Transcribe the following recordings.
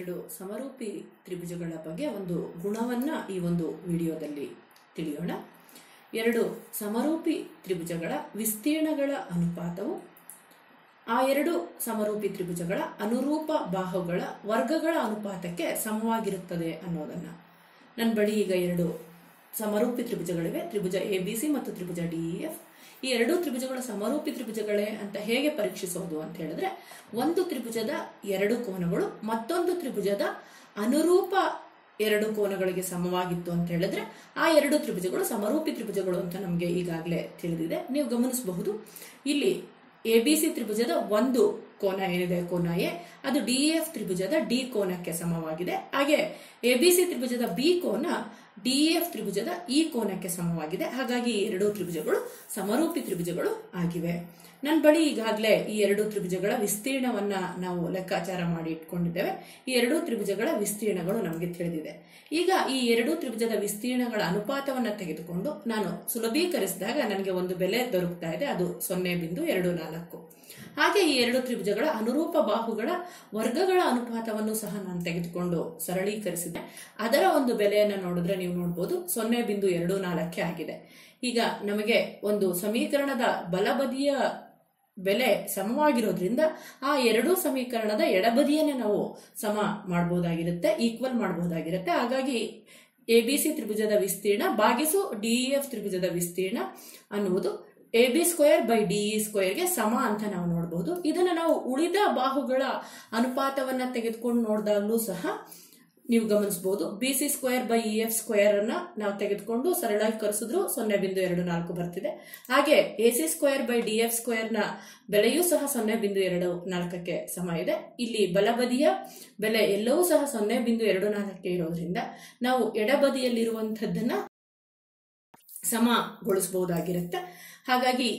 ಎರಡು ಸಮರೂಪಿ ತ್ರಿಭುಜಗಳ ಬಗ್ಗೆ ಒಂದು ಗುಣವನ್ನ ಈ ಒಂದು ವಿಡಿಯೋದಲ್ಲಿ ತಿಳಿಯೋಣ ಎರಡು ಸಮರೂಪಿ ತ್ರಿಭುಜಗಳ ವಿಸ್ತೀರ್ಣಗಳ ಅನುಪಾತವು ಆ ಎರಡು ಸಮರೂಪಿ ತ್ರಿಭುಜಗಳ ಅನುರೂಪ ಬಾಹುಗಳ ವರ್ಗಗಳ ಅನುಪಾತಕ್ಕೆ ಸಮವಾಗಿರುತ್ತದೆ ಅನ್ನೋದನ್ನ ನನ್ನ ಬಳಿ ಈಗ ಎರಡು ಸಮರೂಪಿ ತ್ರಿಭುಜಗಳಿವೆ ತ್ರಿಭುಜ ಎ ಬಿ ಸಿ ಮತ್ತು ತ್ರಿಭುಜ ಡಿ ಎಫ್ ಈ ಎರಡೂ ತ್ರಿಭುಜಗಳ ಸಮರೂಪಿ ತ್ರಿಭುಜಗಳೇ ಅಂತ ಹೇಗೆ ಪರೀಕ್ಷಿಸೋದು ಅಂತ ಹೇಳಿದ್ರೆ ಒಂದು ತ್ರಿಭುಜದ ಎರಡು ಕೋನಗಳು ಮತ್ತೊಂದು ತ್ರಿಭುಜದ ಅನುರೂಪ ಎರಡು ಕೋನಗಳಿಗೆ ಸಮವಾಗಿತ್ತು ಅಂತ ಹೇಳಿದ್ರೆ ಆ ಎರಡು ತ್ರಿಭುಜಗಳು ಸಮರೂಪಿ ತ್ರಿಭುಜಗಳು ಅಂತ ನಮಗೆ ಈಗಾಗಲೇ ತಿಳಿದಿದೆ ನೀವು ಗಮನಿಸಬಹುದು ಇಲ್ಲಿ ಎ ಬಿ ಸಿ ತ್ರಿಭುಜದ ಒಂದು ಕೋನ ಏನಿದೆ ಕೋನ ಎ ಅದು ಡಿ ಎಫ್ ತ್ರಿಭುಜದ ಡಿ ಕೋನಕ್ಕೆ ಸಮವಾಗಿದೆ ಹಾಗೆ ಎ ಬಿ ಸಿ ತ್ರಿಭುಜದ ಬಿ ಕೋನ ಡಿ ಎಫ್ ತ್ರಿಭುಜದ ಈ ಕೋನಕ್ಕೆ ಸಮವಾಗಿದೆ ಹಾಗಾಗಿ ಈ ಎರಡೂ ತ್ರಿಭುಜಗಳು ಸಮರೂಪಿ ತ್ರಿಭುಜಗಳು ಆಗಿವೆ ನನ್ನ ಬಳಿ ಈಗಾಗಲೇ ಈ ಎರಡು ತ್ರಿಭುಜಗಳ ವಿಸ್ತೀರ್ಣವನ್ನ ನಾವು ಲೆಕ್ಕಾಚಾರ ಮಾಡಿ ಇಟ್ಕೊಂಡಿದ್ದೇವೆ ಈ ಎರಡೂ ತ್ರಿಭುಜಗಳ ವಿಸ್ತೀರ್ಣಗಳು ನಮಗೆ ತಿಳಿದಿದೆ ಈಗ ಈ ಎರಡೂ ತ್ರಿಭುಜದ ವಿಸ್ತೀರ್ಣಗಳ ಅನುಪಾತವನ್ನ ತೆಗೆದುಕೊಂಡು ನಾನು ಸುಲಭೀಕರಿಸಿದಾಗ ನನಗೆ ಒಂದು ಬೆಲೆ ದೊರಕ್ತಾ ಇದೆ ಅದು ಸೊನ್ನೆ ಬಿಂದು ಎರಡು ನಾಲ್ಕು ಹಾಗೆ ಈ ಎರಡು ತ್ರಿಭುಜಗಳ ಅನುರೂಪ ಬಾಹುಗಳ ವರ್ಗಗಳ ಅನುಪಾತವನ್ನು ಸಹ ನಾನು ತೆಗೆದುಕೊಂಡು ಸರಳೀಕರಿಸಿದೆ ಅದರ ಒಂದು ಬೆಲೆಯನ್ನು ನೋಡಿದ್ರೆ ನೀವು ನೋಡ್ಬೋದು ಸೊನ್ನೆ ಬಿಂದು ಎರಡು ನಾಲ್ಕೆ ಆಗಿದೆ ಈಗ ನಮಗೆ ಒಂದು ಸಮೀಕರಣದ ಬಲಬದಿಯ ಬೆಲೆ ಸಮವಾಗಿರೋದ್ರಿಂದ ಆ ಎರಡೂ ಸಮೀಕರಣದ ಎಡಬದಿಯನ್ನೇ ನಾವು ಸಮ ಮಾಡಬಹುದಾಗಿರುತ್ತೆ ಈಕ್ವಲ್ ಮಾಡಬಹುದಾಗಿರುತ್ತೆ ಹಾಗಾಗಿ ಎ ಬಿ ಸಿ ತ್ರಿಭುಜದ ವಿಸ್ತೀರ್ಣ ಬಾಗಿಸು ಡಿ ಎಫ್ ತ್ರಿಭುಜದ ವಿಸ್ತೀರ್ಣ ಅನ್ನುವುದು A B square by D E ಸ್ಕ್ವೇರ್ಗೆ ಸಮ ಅಂತ ನಾವು ನೋಡಬಹುದು ಇದನ್ನು ನಾವು ಉಳಿದ ಬಾಹುಗಳ ಅನುಪಾತವನ್ನ ತೆಗೆದುಕೊಂಡು ನೋಡಿದಾಗಲೂ ಸಹ ನೀವು ಗಮನಿಸಬಹುದು B C square by E F square ಅನ್ನ ನಾವು ತೆಗೆದುಕೊಂಡು ಸರಳಾಗಿ ಕರೆಸಿದ್ರು ಸೊನ್ನೆ ಬಿಂದು ಎರಡು ನಾಲ್ಕು ಬರ್ತಿದೆ ಹಾಗೆ A C square by D F square ನ ಬೆಲೆಯೂ ಸಹ ಸೊನ್ನೆ ಬಿಂದು ಎರಡು ನಾಲ್ಕಕ್ಕೆ ಸಮ ಇದೆ ಇಲ್ಲಿ ಬಲಬದಿಯ ಬೆಲೆ ಎಲ್ಲವೂ ಸಹ ಸೊನ್ನೆ ಬಿಂದು ಎರಡು ನಾಲ್ಕಕ್ಕೆ ಇರೋದ್ರಿಂದ ನಾವು ಎಡಬದಿಯಲ್ಲಿರುವಂಥದ್ದನ್ನ ಸಮಗೊಳಿಸಬಹುದಾಗಿರುತ್ತೆ ಹಾಗಾಗಿ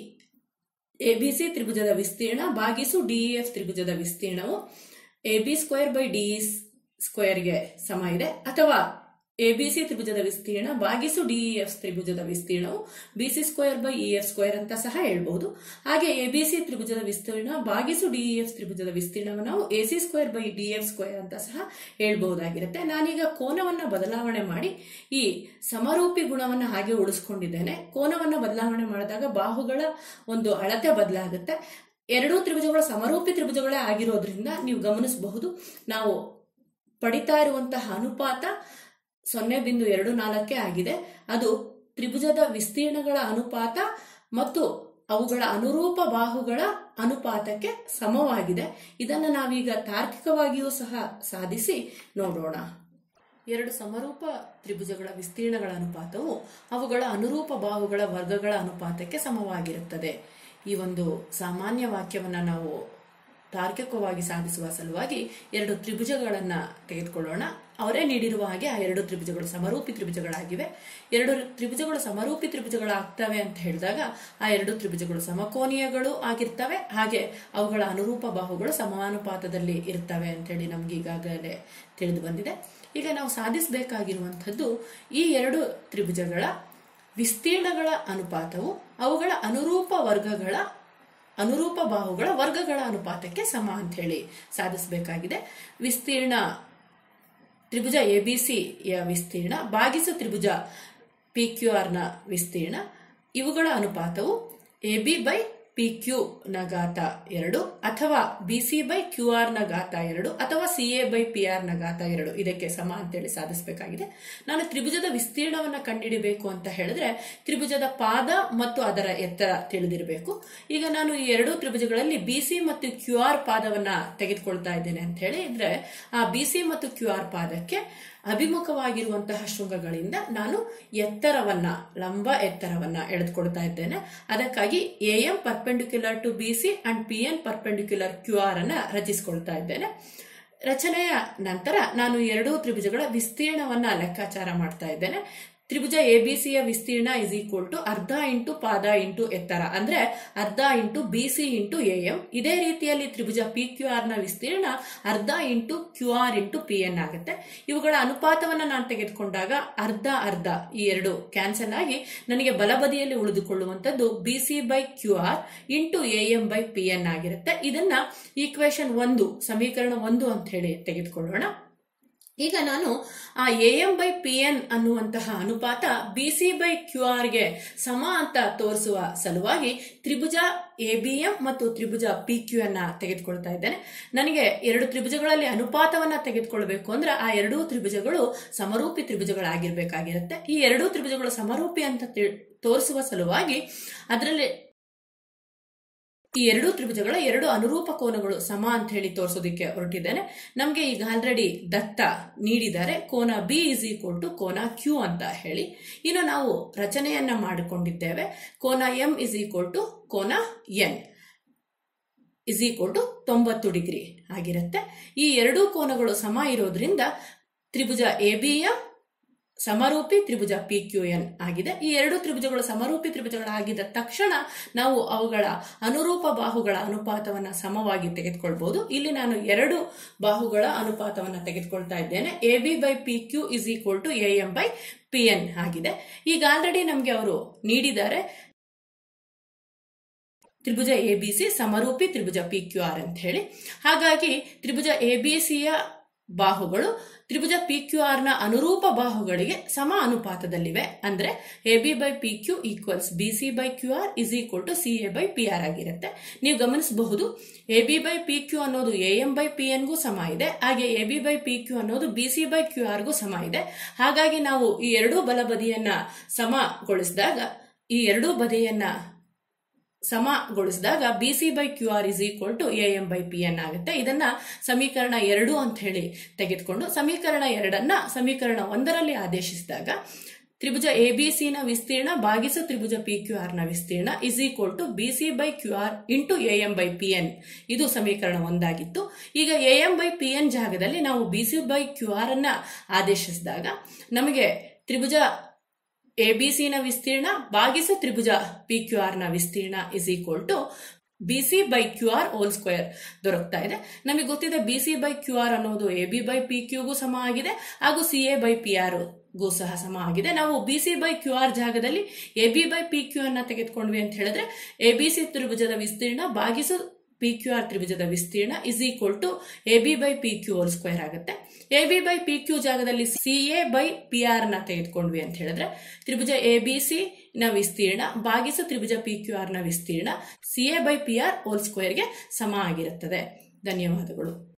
ಎ ಬಿ ಸಿ ತ್ರಿಭುಜದ ವಿಸ್ತೀರ್ಣ ಬಾಗಿಸು ಡಿ ಎಫ್ ತ್ರಿಭುಜದ ವಿಸ್ತೀರ್ಣವು A B square by D ಸ್ಕ್ವೇರ್ಗೆ ಸಮ ಇದೆ ಅಥವಾ ಎ ಬಿ ಸಿ ತ್ರಿಭುಜದ ವಿಸ್ತೀರ್ಣ ಬಾಗಿಸು ಡಿ ಎಫ್ ತ್ರಿಭುಜದ ವಿಸ್ತೀರ್ಣವು B C square by E F square ಅಂತ ಸಹ ಹೇಳ್ಬಹುದು ಹಾಗೆ ಎ ಬಿ ಸಿ ತ್ರಿಭುಜದ ವಿಸ್ತೀರ್ಣ ಬಾಗಿಸು ಡಿ ಎಫ್ ತ್ರಿಭುಜದ ವಿಸ್ತೀರ್ಣವನ್ನು ನಾವು A C square by D F square ಅಂತ ಸಹ ಹೇಳ್ಬಹುದಾಗಿರುತ್ತೆ ನಾನೀಗ ಕೋನವನ್ನ ಬದಲಾವಣೆ ಮಾಡಿ ಈ ಸಮರೂಪಿ ಗುಣವನ್ನ ಹಾಗೆ ಉಳಿಸ್ಕೊಂಡಿದ್ದೇನೆ ಕೋನವನ್ನ ಬದಲಾವಣೆ ಮಾಡಿದಾಗ ಬಾಹುಗಳ ಒಂದು ಅಳತೆ ಬದಲಾಗುತ್ತೆ ಎರಡೂ ತ್ರಿಭುಜಗಳು ಸಮರೂಪಿ ತ್ರಿಭುಜಗಳೇ ಆಗಿರೋದ್ರಿಂದ ನೀವು ಗಮನಿಸಬಹುದು ನಾವು ಪಡಿತಾ ಇರುವಂತಹ ಅನುಪಾತ ಸೊನ್ನೆ ಬಿಂದು ಎರಡು ನಾಲ್ಕೇ ಆಗಿದೆ ಅದು ತ್ರಿಭುಜದ ವಿಸ್ತೀರ್ಣಗಳ ಅನುಪಾತ ಮತ್ತು ಅವುಗಳ ಅನುರೂಪ ಬಾಹುಗಳ ಅನುಪಾತಕ್ಕೆ ಸಮವಾಗಿದೆ ಇದನ್ನು ನಾವೀಗ ತಾರ್ಕಿಕವಾಗಿಯೂ ಸಹ ಸಾಧಿಸಿ ನೋಡೋಣ ಎರಡು ಸಮರೂಪ ತ್ರಿಭುಜಗಳ ವಿಸ್ತೀರ್ಣಗಳ ಅನುಪಾತವು ಅವುಗಳ ಅನುರೂಪ ಬಾಹುಗಳ ವರ್ಗಗಳ ಅನುಪಾತಕ್ಕೆ ಸಮವಾಗಿರುತ್ತದೆ ಈ ಒಂದು ಸಾಮಾನ್ಯ ವಾಕ್ಯವನ್ನ ನಾವು ತಾರ್ಕಿಕವಾಗಿ ಸಾಧಿಸುವ ಸಲುವಾಗಿ ಎರಡು ತ್ರಿಭುಜಗಳನ್ನ ತೆಗೆದುಕೊಳ್ಳೋಣ ಅವರೇ ನೀಡಿರುವ ಹಾಗೆ ಆ ಎರಡು ತ್ರಿಭುಜಗಳು ಸಮರೂಪಿ ತ್ರಿಭುಜಗಳಾಗಿವೆ ಎರಡು ತ್ರಿಭುಜಗಳು ಸಮರೂಪಿ ತ್ರಿಭುಜಗಳಾಗ್ತವೆ ಅಂತ ಹೇಳಿದಾಗ ಆ ಎರಡು ತ್ರಿಭುಜಗಳು ಸಮಕೋನೀಯಗಳು ಆಗಿರ್ತವೆ ಹಾಗೆ ಅವುಗಳ ಅನುರೂಪ ಬಾಹುಗಳು ಸಮಾನುಪಾತದಲ್ಲಿ ಇರ್ತವೆ ಅಂತ ಹೇಳಿ ನಮ್ಗೆ ಈಗಾಗಲೇ ತಿಳಿದು ಬಂದಿದೆ ಈಗ ನಾವು ಸಾಧಿಸಬೇಕಾಗಿರುವಂಥದ್ದು ಈ ಎರಡು ತ್ರಿಭುಜಗಳ ವಿಸ್ತೀರ್ಣಗಳ ಅನುಪಾತವು ಅವುಗಳ ಅನುರೂಪ ವರ್ಗಗಳ ಅನುರೂಪ ಬಾಹುಗಳ ವರ್ಗಗಳ ಅನುಪಾತಕ್ಕೆ ಸಮ ಅಂತ ಹೇಳಿ ಸಾಧಿಸಬೇಕಾಗಿದೆ ವಿಸ್ತೀರ್ಣ ತ್ರಿಭುಜ ಎ ಬಿ ಸಿಯ ವಿಸ್ತೀರ್ಣ ಬಾಗಿಸು ತ್ರಿಭುಜ ಪಿ ಕ್ಯೂ ಆರ್ನ ವಿಸ್ತೀರ್ಣ ಇವುಗಳ ಅನುಪಾತವು A B by P Q ನ ಘಾತ ಎರಡು ಅಥವಾ B C by Q R ನ ಘಾತ ಎರಡು ಅಥವಾ C A by P R ನ ಘಾತ ಎರಡು ಇದಕ್ಕೆ ಸಮ ಅಂತೇಳಿ ಸಾಧಿಸಬೇಕಾಗಿದೆ ನಾನು ತ್ರಿಭುಜದ ವಿಸ್ತೀರ್ಣವನ್ನ ಕಂಡುಹಿಡಬೇಕು ಅಂತ ಹೇಳಿದ್ರೆ ತ್ರಿಭುಜದ ಪಾದ ಮತ್ತು ಅದರ ಎತ್ತರ ತಿಳಿದಿರಬೇಕು ಈಗ ನಾನು ಈ ಎರಡೂ ತ್ರಿಭುಜಗಳಲ್ಲಿ ಬಿ ಸಿ ಮತ್ತು ಕ್ಯೂ ಆರ್ ಪಾದವನ್ನ ತೆಗೆದುಕೊಳ್ತಾ ಇದ್ದೇನೆ ಅಂತ ಹೇಳಿ ಇದ್ರೆ ಆ ಬಿ ಸಿ ಮತ್ತು ಕ್ಯೂ ಆರ್ ಪಾದಕ್ಕೆ ಅಭಿಮುಖವಾಗಿರುವಂತಹ ಶೃಂಗಗಳಿಂದ ನಾನು ಎತ್ತರವನ್ನ ಲಂಬ ಎತ್ತರವನ್ನ ಎಳೆದುಕೊಳ್ತಾ ಇದ್ದೇನೆ ಅದಕ್ಕಾಗಿ A M perpendicular to B C and P N perpendicular Q R ಅನ್ನ ರಚಿಸಿಕೊಳ್ತಾ ಇದ್ದೇನೆ ರಚನೆಯ ನಂತರ ನಾನು ಎರಡೂ ತ್ರಿಭುಜಗಳ ವಿಸ್ತೀರ್ಣವನ್ನ ಲೆಕ್ಕಾಚಾರ ಮಾಡ್ತಾ ಇದ್ದೇನೆ ತ್ರಿಭುಜ ಎ ಬಿ ಸಿಯ ವಿಸ್ತೀರ್ಣ ಇಸ್ ಈಕ್ವಲ್ ಟು ಅರ್ಧ ಇಂಟು ಪಾದ ಇಂಟು ಎತ್ತರ ಅಂದ್ರೆ ಅರ್ಧ into B C into A M ಇದೇ ರೀತಿಯಲ್ಲಿ ತ್ರಿಭುಜ ಪಿ ಕ್ಯೂ ಆರ್ ನ ವಿಸ್ತೀರ್ಣ ಅರ್ಧ into Q R into P N ಆಗುತ್ತೆ ಇವುಗಳ ಅನುಪಾತವನ್ನ ನಾನು ತೆಗೆದುಕೊಂಡಾಗ ಅರ್ಧ ಅರ್ಧ ಈ ಎರಡು ಕ್ಯಾನ್ಸಲ್ ಆಗಿ ನನಗೆ ಬಲಬದಿಯಲ್ಲಿ ಉಳಿದುಕೊಳ್ಳುವಂತದ್ದು B C by Q R into A M by P N ಆಗಿರುತ್ತೆ ಇದನ್ನ ಈಕ್ವೇಶನ್ ಒಂದು ಸಮೀಕರಣ ಒಂದು ಅಂತ ಹೇಳಿ ತೆಗೆದುಕೊಳ್ಳೋಣ ಈಗ ನಾನು ಆ A M by P N ಅನ್ನುವಂತಹ ಅನುಪಾತ ಬಿ ಸಿ ಬೈ ಕ್ಯೂ ಆರ್ಗೆ ಸಮ ಅಂತ ತೋರಿಸುವ ಸಲುವಾಗಿ ತ್ರಿಭುಜ ಎ ಬಿ ಎಂ ಮತ್ತು ತ್ರಿಭುಜ ಪಿ ಕ್ಯೂ ಅನ್ನ ತೆಗೆದುಕೊಳ್ತಾ ಇದ್ದೇನೆ ನನಗೆ ಎರಡು ತ್ರಿಭುಜಗಳಲ್ಲಿ ಅನುಪಾತವನ್ನ ತೆಗೆದುಕೊಳ್ಬೇಕು ಅಂದ್ರೆ ಆ ಎರಡೂ ತ್ರಿಭುಜಗಳು ಸಮರೂಪಿ ತ್ರಿಭುಜಗಳಾಗಿರ್ಬೇಕಾಗಿರುತ್ತೆ ಈ ಎರಡೂ ತ್ರಿಭುಜಗಳು ಸಮರೂಪಿ ಅಂತ ತಿ- ತೋರಿಸುವ ಸಲುವಾಗಿ ಅದರಲ್ಲಿ ಈ ಎರಡೂ ತ್ರಿಭುಜಗಳ ಎರಡು ಅನುರೂಪ ಕೋನಗಳು ಸಮ ಅಂತ ಹೇಳಿ ತೋರಿಸೋದಕ್ಕೆ ಹೊರಟಿದ್ದೇನೆ ನಮಗೆ ಈಗ ಆಲ್ರೆಡಿ ದತ್ತ ನೀಡಿದ್ದಾರೆ ಕೋನ ಬಿ ಇಸ್ ಈಕ್ವಲ್ ಟು ಕೋನ ಕ್ಯೂ ಅಂತ ಹೇಳಿ ಇನ್ನು ನಾವು ರಚನೆಯನ್ನ ಮಾಡಿಕೊಂಡಿದ್ದೇವೆ ಕೋನ ಎಂ ಇಸ್ ಈಕ್ವಲ್ ಟು ಕೋನ ಎನ್ ಇಸ್ ಈಕ್ವಲ್ ಟು ತೊಂಬತ್ತು ಡಿಗ್ರಿ ಆಗಿರುತ್ತೆ ಈ ಎರಡೂ ಕೋನಗಳು ಸಮ ಇರೋದ್ರಿಂದ ತ್ರಿಭುಜ ಎ ಬಿ ಎಂ ಸಮರೂಪಿ ತ್ರಿಭುಜ ಪಿ ಕ್ಯೂ ಎನ್ ಆಗಿದೆ ಈ ಎರಡು ತ್ರಿಭುಜಗಳು ಸಮರೂಪಿ ತ್ರಿಭುಜಗಳಾಗಿದ್ದ ತಕ್ಷಣ ನಾವು ಅವುಗಳ ಅನುರೂಪ ಬಾಹುಗಳ ಅನುಪಾತವನ್ನ ಸಮವಾಗಿ ತೆಗೆದುಕೊಳ್ಬಹುದು ಇಲ್ಲಿ ನಾನು ಎರಡು ಬಾಹುಗಳ ಅನುಪಾತವನ್ನ ತೆಗೆದುಕೊಳ್ತಾ ಇದ್ದೇನೆ A B by P Q is equal to A M by P N ಆಗಿದೆ ಈಗ ಆಲ್ರೆಡಿ ನಮಗೆ ಅವರು ನೀಡಿದ್ದಾರೆ ತ್ರಿಭುಜ ಎ ಬಿ ಸಿ ಸಮರೂಪಿ ತ್ರಿಭುಜ ಪಿ ಕ್ಯೂ ಆರ್ ಅಂತ ಹೇಳಿ ಹಾಗಾಗಿ ತ್ರಿಭುಜ ಎ ಬಿ ಸಿಯ ಬಾಹುಗಳು ತ್ರಿಭುಜ ಪಿ ಕ್ಯೂ ಆರ್ ನ ಅನುರೂಪ ಬಾಹುಗಳಿಗೆ ಸಮ ಅನುಪಾತದಲ್ಲಿವೆ ಅಂದ್ರೆ A B by P Q equals B C by Q R is equal to C A by P R ಆಗಿರುತ್ತೆ ನೀವು ಗಮನಿಸಬಹುದು A B by P Q ಅನ್ನೋದು ಎ ಎಂ ಬೈ ಪಿ ಎನ್ಗೂ ಸಮ ಇದೆ ಹಾಗೆ A B by P Q ಅನ್ನೋದು B C by Q ಆರ್ಗೂ ಸಮ ಇದೆ ಹಾಗಾಗಿ ನಾವು ಈ ಎರಡೂ ಬಲಬದಿಯನ್ನ ಸಮಗೊಳಿಸಿದಾಗ ಈ ಎರಡೂ ಬದಿಯನ್ನ ಸಮಗೊಳಿಸಿದಾಗ B C by Q R is equal to A M by P N ಆಗುತ್ತೆ ಇದನ್ನ ಸಮೀಕರಣ ಎರಡು ಅಂತ ಹೇಳಿ ತೆಗೆದುಕೊಂಡು ಸಮೀಕರಣ ಎರಡನ್ನ ಸಮೀಕರಣ ಒಂದರಲ್ಲಿ ಆದೇಶಿಸಿದಾಗ ತ್ರಿಭುಜ ಎ ಬಿ ಸಿ ನ ವಿಸ್ತೀರ್ಣ ಭಾಗಿಸು ತ್ರಿಭುಜ ಪಿ ಕ್ಯೂ ಆರ್ ನ ವಿಸ್ತೀರ್ಣ is equal to B C by Q R into A M by P N ಇದು ಸಮೀಕರಣ ಒಂದಾಗಿತ್ತು ಈಗ A M by P N ಜಾಗದಲ್ಲಿ ನಾವು B C by Q R ಅನ್ನ ಆದೇಶಿಸಿದಾಗ ನಮಗೆ ತ್ರಿಭುಜ ಎ ಬಿ ಸಿ ನ ವಿಸ್ತೀರ್ಣ ಭಾಗಿಸು ತ್ರಿಭುಜ ಪಿ ಕ್ಯೂ ಆರ್ ನ ವಿಸ್ತೀರ್ಣ is equal to B C by Q R whole square ದೊರಕ್ತಾ ಇದೆ ನಮಗೆ ಗೊತ್ತಿದೆ B C by Q R ಅನ್ನೋದು ಎ ಬಿ ಬೈ ಪಿ ಕ್ಯೂಗೂ ಸಮ ಆಗಿದೆ ಹಾಗೂ C A by P R ಗೂ ಸಹ ಸಮ ಆಗಿದೆ ನಾವು B C by Q R ಜಾಗದಲ್ಲಿ A B by P Q ಅನ್ನ ತೆಗೆದುಕೊಂಡ್ವಿ ಅಂತ ಹೇಳಿದ್ರೆ ಎ ಬಿ ಸಿ ತ್ರಿಭುಜದ ವಿಸ್ತೀರ್ಣ ಭಾಗಿಸು ಪಿ ಕ್ಯೂ ಆರ್ ತ್ರಿಭುಜದ ವಿಸ್ತೀರ್ಣ is equal to A B by P Q whole square ಆಗುತ್ತೆ A B by P Q ಜಾಗದಲ್ಲಿ C A by P R ನ ತೆಗೆದುಕೊಂಡ್ವಿ ಅಂತ ಹೇಳಿದ್ರೆ ತ್ರಿಭುಜ ಎ ಬಿ ಸಿ ನ ವಿಸ್ತೀರ್ಣ ಭಾಗಿಸು ತ್ರಿಭುಜ ಪಿ ಕ್ಯೂ ಆರ್ ನ ವಿಸ್ತೀರ್ಣ C A by P R whole ಸ್ಕ್ವೇರ್ಗೆ ಸಮ ಆಗಿರುತ್ತದೆ ಧನ್ಯವಾದಗಳು